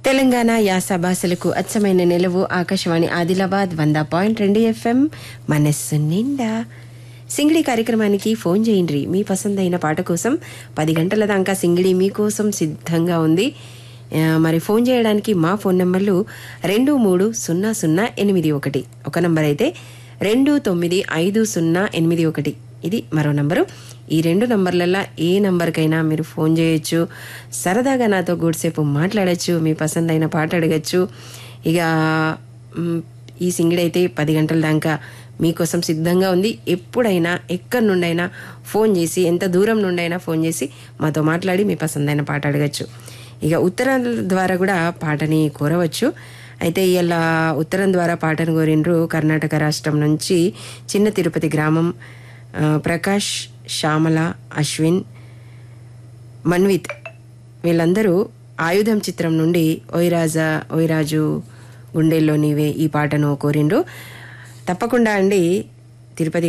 తెలంగాణ యాస భాషలకు అచ్చమైన నిలవు ఆకాశవాణి ఆదిలాబాద్ వంద పాయింట్ రెండు ఎఫ్ఎం మనస్సు నిండా సింగిడి కార్యక్రమానికి ఫోన్ చేయండి మీ పసందైన పాట కోసం పది గంటల దాకా సింగిడి మీకోసం సిద్ధంగా ఉంది ఆ, మరి ఫోన్ చేయడానికి మా ఫోన్ నంబర్లు రెండు మూడు సున్నా సున్నా ఎనిమిది ఒకటి ఒక నంబర్ అయితే రెండు తొమ్మిది ఐదు సున్నా ఎనిమిది ఒకటి ఇది మరో నంబరు ఈ రెండు నంబర్లలో ఏ నంబర్కైనా మీరు ఫోన్ చేయొచ్చు సరదాగా నాతో గూడ్సేపు మాట్లాడచ్చు మీ పసందైన పాట అడగచ్చు ఇక మ్, ఈ సింగిడైతే పది గంటల దాకా మీకోసం సిద్ధంగా ఉంది ఎప్పుడైనా ఎక్కడి నుండైనా ఫోన్ చేసి ఎంత దూరం నుండైనా ఫోన్ చేసి మాతో మాట్లాడి మీ పసందైన పాట అడగచ్చు ఇక ఉత్తరాల ద్వారా కూడా పాటని కోరవచ్చు అయితే ఇలా ఉత్తరం ద్వారా పాటను కోరిండ్రు కర్ణాటక రాష్ట్రం నుంచి చిన్న తిరుపతి గ్రామం ఆ, ప్రకాష్ శ్యామల అశ్విన్ మన్విత్ వీళ్ళందరూ ఆయుధం చిత్రం నుండి ఓయిరాజా ఓయిరాజు గుండెల్లో నీవే ఈ పాటను కోరిండ్రు తప్పకుండా అండి తిరుపతి